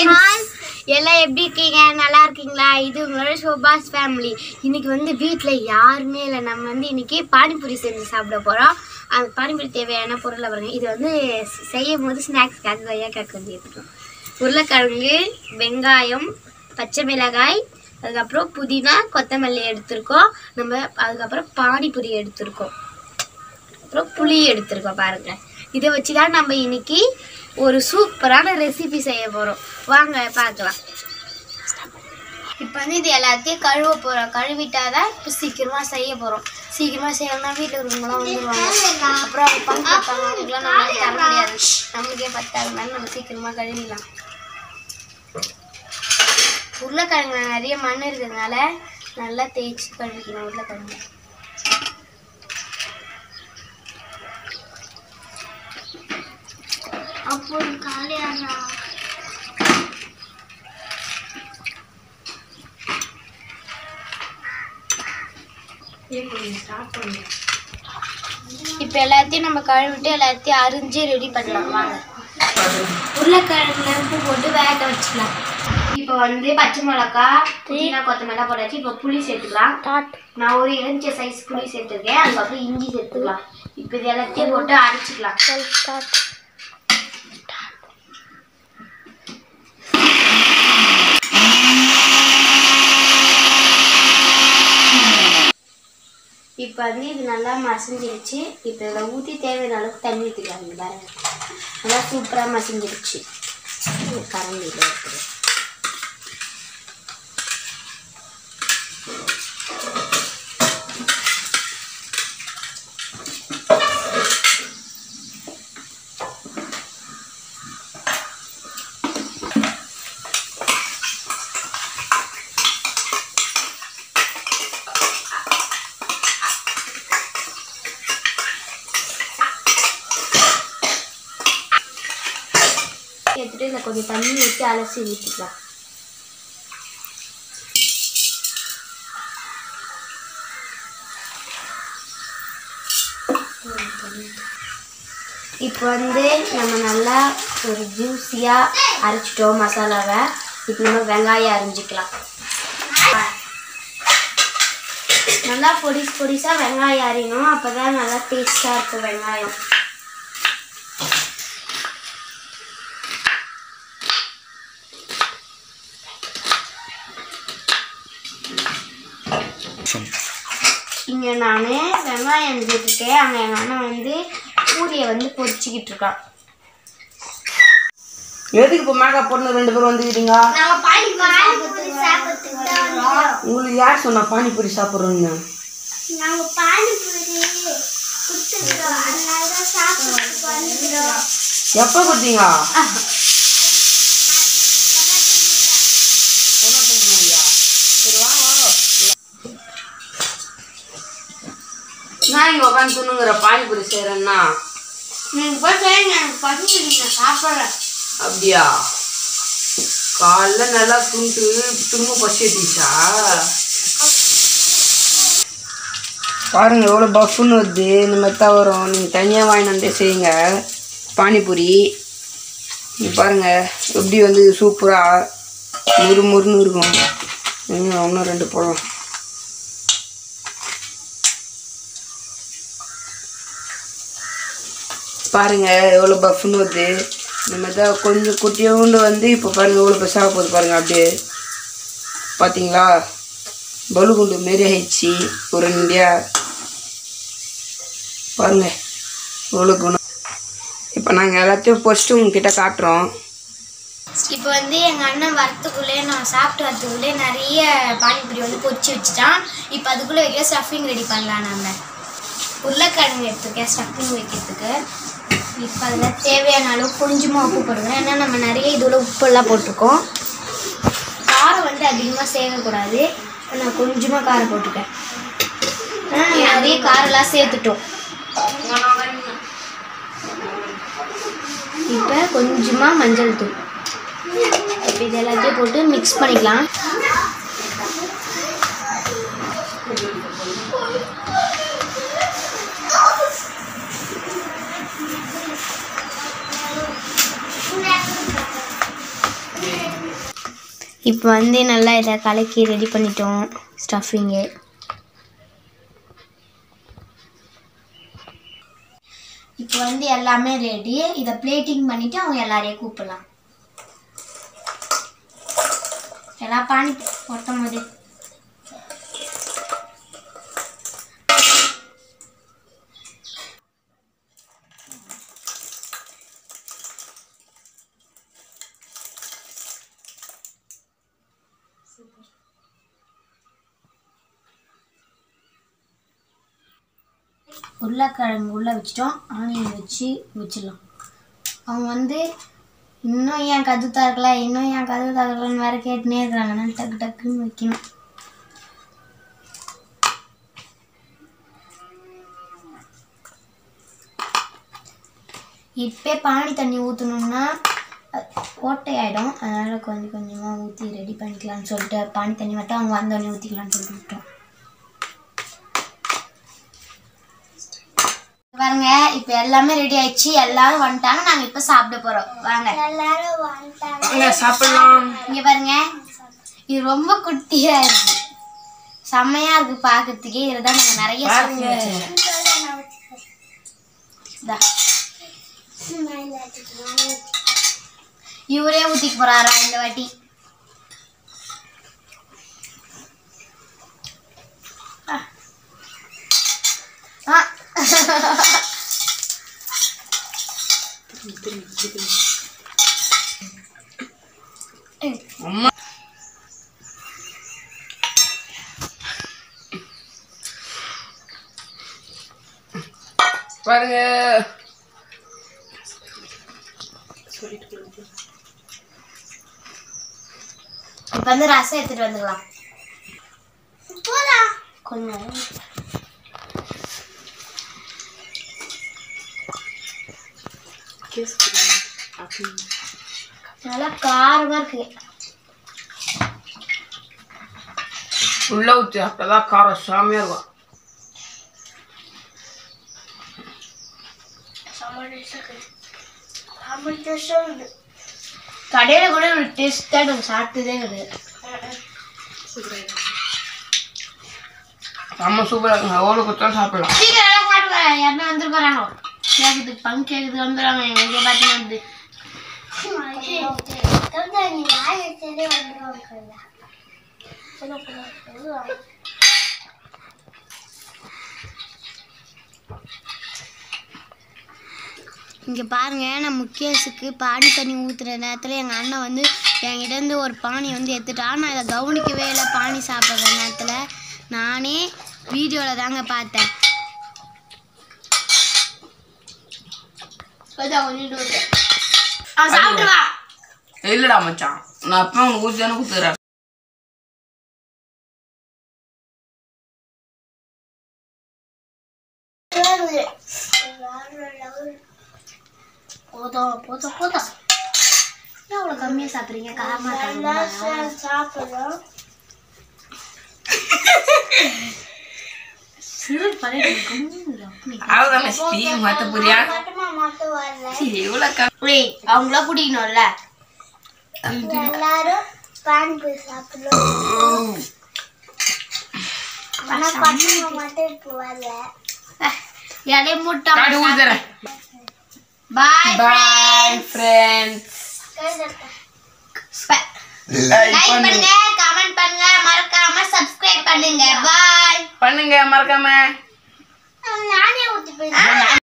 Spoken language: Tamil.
ஃப்ரெண்ட்ஸ் எல்லாம் எப்படி இருக்கீங்க நல்லா இருக்கீங்களா இது உங்களோட ஷோபாஸ் ஃபேமிலி இன்னைக்கு வந்து வீட்டில் யாருமே இல்லை நம்ம வந்து இன்னைக்கு பானிபூரி செஞ்சு சாப்பிட போகிறோம் அந்த பானிபூரி தேவையான பொருளை பாருங்க இது வந்து செய்யும் போது ஸ்நாக்ஸ்க்காக கொய்யாக்காக்கு வந்து எடுத்துட்டோம் உருளைக்கிழங்கு வெங்காயம் பச்சை மிளகாய் அதுக்கப்புறம் புதினா கொத்தமல்லி எடுத்திருக்கோம் நம்ம அதுக்கப்புறம் பானிபூரி எடுத்திருக்கோம் அப்புறம் புளி எடுத்திருக்கோம் பாருங்க இதை வச்சு தான் நம்ம இன்னைக்கு ஒரு சூப்பரான ரெசிபி செய்ய போகிறோம் வாங்க பார்க்கலாம் இப்போ வந்து இது எல்லாத்தையும் கழுவ போகிறோம் கழுவிட்டாதான் இப்போ சீக்கிரமாக செய்ய போகிறோம் சீக்கிரமாக செய்யணும்னா வீட்டில் இருக்கவங்களாம் வந்துடுவாங்க அப்புறம் அவங்க பங்கு கொடுப்பாங்க அவங்களுக்குலாம் நம்மளால தர முடியாது நம்மளுக்கே பத்தாதுனால நம்ம சீக்கிரமாக கழுவிடலாம் உருளைக்கிழங்குல நிறைய மண் இருக்கிறதுனால நல்லா தேய்ச்சி கழுவிக்கணும் உருளைக்கிழங்கு அப்போ காலையானா இப்போ எல்லாத்தையும் நம்ம கழுவிட்டு எல்லாத்தையும் அரிஞ்சு ரெடி பண்ணலாம் வாங்க உருளைக்கிழங்குல உப்பு போட்டு வேக வச்சுக்கலாம் இப்போ வந்து பச்சை மிளகா புதினா கொத்தமல்லி போட்டாச்சு இப்போ புளி சேர்த்துக்கலாம் நான் ஒரு எலுமிச்சை சைஸ் புளி சேர்த்துருக்கேன் அதுக்கப்புறம் இஞ்சி சேர்த்துக்கலாம் இப்போ இது எல்லாத்தையும் போட்டு அரைச்சிக்கலாம் இப்போ வந்து இது நல்லா மசிஞ்சிருச்சு இப்போ இதில் ஊற்றி தேவையான அளவுக்கு தண்ணி ஊற்றிக்கலாம் இங்க பாருங்க நல்லா சூப்பராக மசிஞ்சிருச்சு கரண்டியில் இருக்குது எடுத்துட்டு இதில் கொஞ்சம் தண்ணி ஊற்றி அலசி ஊற்றிக்கலாம் இப்போ வந்து நம்ம நல்லா ஒரு ஜூஸியாக அரைச்சிட்டோம் மசாலாவை இப்போ நம்ம வெங்காயம் அரிஞ்சிக்கலாம் நல்லா பொடிஸ் பொடிசாக வெங்காயம் அரியணும் அப்போ தான் நல்லா டேஸ்ட்டாக இருக்கும் வெங்காயம் இங்கே நான் வெங்காயம் அரிஞ்சிட்ருக்கேன் அங்கே எங்கள் அண்ணன் வந்து பூரியை வந்து பொரிச்சிக்கிட்டு இருக்கான் எதுக்கு இப்போ மேக்கப் போட்டு ரெண்டு பேரும் வந்துக்கிறீங்க நாங்கள் பானிபூரி சாப்பிட்றதுக்கு வரோம் உங்களுக்கு யார் சொன்னா பானிபூரி சாப்பிட்றோன்னு நாங்கள் பானிபூரி கொடுத்துருக்கோம் அதனால தான் சாப்பிட்றதுக்கு வந்துக்கிறோம் எப்போ கொடுத்தீங்க சரி வாங்க வாங்க நான் இங்கே உட்காந்து துணுங்கிற பானிபூரி செய்கிறேன்னா நீங்கள் போய் செய்யுங்க எனக்கு பசி நீங்கள் சாப்பிட்றேன் அப்படியா காலைல நல்லா துண்டு திரும்ப பசி எடுத்துச்சா பாருங்க எவ்வளோ பஃப்னு வருது இந்த மாதிரி தான் வரும் நீங்கள் தனியாக வாங்கிட்டு வந்தே செய்யுங்க பானிபூரி இங்க பாருங்க எப்படி வந்து சூப்பராக முறு முறுன்னு இருக்கும் இன்னும் இன்னும் ரெண்டு போடலாம் பாருங்க எவ்வளோ பஃப்னு வருது இந்த மாதிரி தான் கொஞ்சம் குட்டியோண்டு வந்து இப்போ பாருங்க எவ்வளோ பெருசாக போகுது பாருங்க அப்படியே பார்த்தீங்களா பலுகுண்டு மாரி ஆயிடுச்சு ஒரு இந்தியா பாருங்க எவ்வளோ குணம் இப்போ நாங்கள் எல்லாத்தையும் பொறிச்சிட்டு உங்ககிட்ட காட்டுறோம் இப்போ வந்து எங்கள் அண்ணன் வரத்துக்குள்ளே நான் சாப்பிட்டு வரத்துக்குள்ளே நிறைய பானிபூரி வந்து பொரிச்சு வச்சுட்டான் இப்போ அதுக்குள்ளே வைக்க ஸ்டஃபிங் ரெடி பண்ணலாம் நம்ம உருளைக்கிழங்கு எடுத்துருக்கேன் ஸ்டஃபிங் வைக்கிறதுக்கு இப்போ அதில் தேவையான அளவு கொஞ்சமாக உப்பு போடுவேன் ஏன்னா நம்ம நிறைய இதோட உப்பெல்லாம் போட்டிருக்கோம் காரம் வந்து அதிகமாக சேர்க்கக்கூடாது நான் கொஞ்சமாக காரம் போட்டுக்கேன் ஏன்னா நம்ம நிறைய காரெல்லாம் சேர்த்துட்டோம் இப்போ கொஞ்சமாக மஞ்சள் தூள் இப்போ இது எல்லாத்தையும் போட்டு மிக்ஸ் பண்ணிக்கலாம் இப்போ வந்து நல்லா இதை கலக்கி ரெடி பண்ணிட்டோம் ஸ்டஃபிங்கு இப்போ வந்து எல்லாமே ரெடி இதை பிளேட்டிங் பண்ணிட்டு அவங்க எல்லாரையும் கூப்பிடலாம் எல்லா பானி ஒட்டும் போது உருளைக்கிழங்கு உள்ளே வச்சிட்டோம் ஆனியன் வச்சு வச்சிடலாம் அவங்க வந்து இன்னும் ஏன் கது தரக்கல இன்னும் ஏன் கது தரக்கலன்னு வேற கேட்டுனே இருக்கிறாங்கன்னா டக்கு டக்குன்னு வைக்கணும் இப்போ பானி தண்ணி ஊற்றணும்னா ஓட்டையாயிடும் அதனால் கொஞ்சம் கொஞ்சமாக ஊற்றி ரெடி பண்ணிக்கலாம்னு சொல்லிட்டு பானி தண்ணி மட்டும் அவங்க வந்தோடனே ஊற்றிக்கலாம்னு சொல்லிட்டு விட்டோம் பாருங்க இப்போ எல்லாமே ரெடி ஆயிடுச்சு எல்லாரும் வந்துட்டாங்க நாங்க இப்ப சாப்பிட போறோம் வாங்க எல்லாரும் வந்துட்டாங்க வாங்க சாப்பிடலாம் இங்க பாருங்க இது ரொம்ப குட்டியா இருக்கு செம்மையா இருக்கு பாக்குறதுக்கே இதுதான் நாங்க நிறைய பாருங்க. சாப்பிடுவோம். இந்தா. இவரே ஊத்திக்க போறாரா இந்த வாட்டி ஆ. ஆ அம்மா பாருங்க இப்ப வந்து ரசம் எடுத்துட்டு வந்துக்கலாம் கொஞ்சம் நல்லா காரமா இருக்கு உள்ள ஊற்றி அப்பதான் காரம் சாமியா இருக்கும் கடையில கூட ஒரு டேஸ்டா நம்ம சாப்பிட்டதே கிடையாது செம்ம சூப்பரா இருக்குங்க எவ்வளோ கொடுத்தாலும் சாப்பிடலாம் சீக்கிரம் எல்லாம் சாப்பிடுங்க யாருன்னா வந்துட்டு போறாங்க கேக்குது பங்கு கேக்குது வந்துடுறாங்க எங்க பார்த்தீங்கன்னா வந்து இங்கே பாருங்க நான் முக்கியஸுக்கு பானி தண்ணி ஊற்றுற நேரத்தில் எங்கள் அண்ணன் வந்து என்கிட்ட இருந்து ஒரு பானி வந்து எடுத்துட்டான் நான் இதை கவனிக்கவே இல்லை பானி சாப்பிட்ற நேரத்தில் நானே வீடியோவில் தாங்க பார்த்தேன் சாப்பிட்டுவா இல்லடா மச்சான் நான் அப்போ உனக்கு ஊற்றி தானே கொடுத்துறேன் போதும் போதும் போதும் ஏன் அவ்வளோ கம்மியாக சாப்பிட்றீங்க காரமாக சாப்பிட்றோம் சிறு பண்ணிட்டு அவ்வளோதாங்க ஸ்டீவ் மாற்ற புரியா இவ்வளோ கம்மி அவங்கள பிடிக்கணும்ல எல்லாரும் பானிபூரி சாப்பிடுவோம் ஆனா பசங்க மட்டும் இப்போ வரல இலைய மூட்டை காடி ஊத்துறேன் பாய் பாய் ஃப்ரெண்ட்ஸ் லைக் பண்ணுங்க கமெண்ட் பண்ணுங்க மறக்காம சப்ஸ்கிரைப் பண்ணுங்க பாய் பண்ணுங்க மறக்காம நானே ஊத்தி போய்